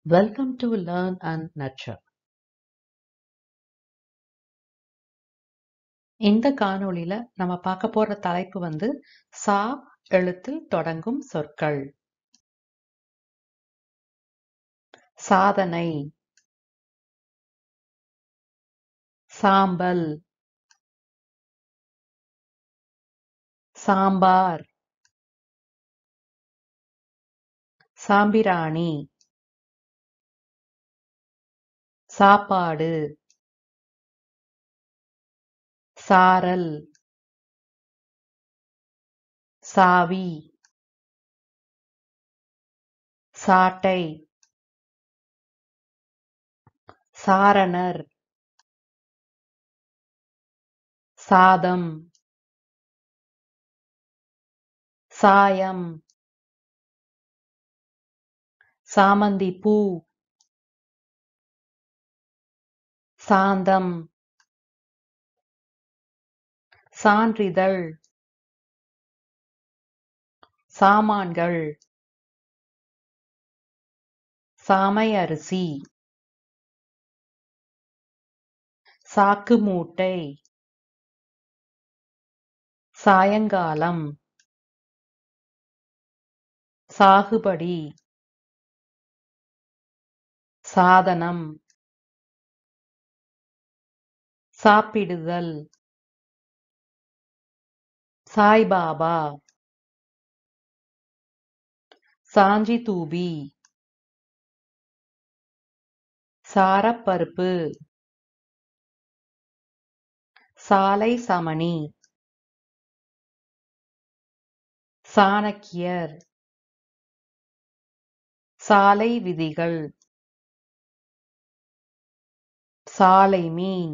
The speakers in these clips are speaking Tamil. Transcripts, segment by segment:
Welcome to Learn and Nurture. இந்த காணொளியில நம்ம பார்க்க போற தலைப்பு வந்து சா எழுத்தில் தொடங்கும் சொற்கள் சாதனை சாம்பல் சாம்பார் சாம்பிராணி சாப்பாடு சாரல் சாவி சாட்டை சாரணர் சாதம் சாயம் சாமந்தி பூ சாந்தம் சான்றிதழ் சாமான்கள் சாமை அரிசி சாக்கு மூட்டை சாயங்காலம் சாகுபடி சாதனம் சாப்பிடுதல் சாய்பாபா சாஞ்சி தூபி சாரப்பருப்பு சாலை சமணி சாணக்கியர் சாலை விதிகள் சாலை மீன்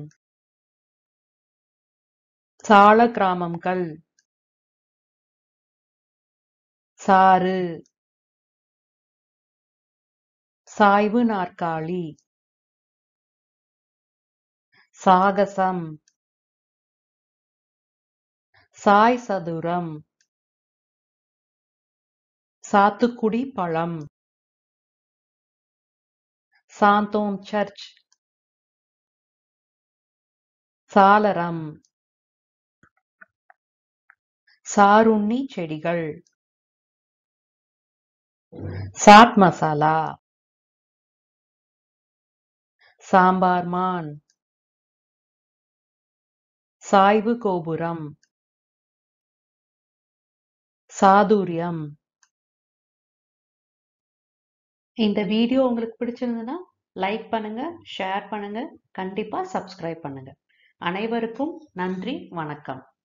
சால கிராமங்கள் சாறு சாய்வு நாற்காலி சாகசம் சாய் சதுரம் சாத்துக்குடி பழம் சாந்தோம் சர்ச் சாளரம் சாருண்ணி செடிகள் சாட் மசாலா சாம்பார் மான் சாய்வு கோபுரம் சாதுரியம் இந்த வீடியோ உங்களுக்கு பிடிச்சிருந்ததுன்னா லைக் பண்ணுங்க ஷேர் பண்ணுங்க கண்டிப்பா சப்ஸ்கிரைப் பண்ணுங்க அனைவருக்கும் நன்றி வணக்கம்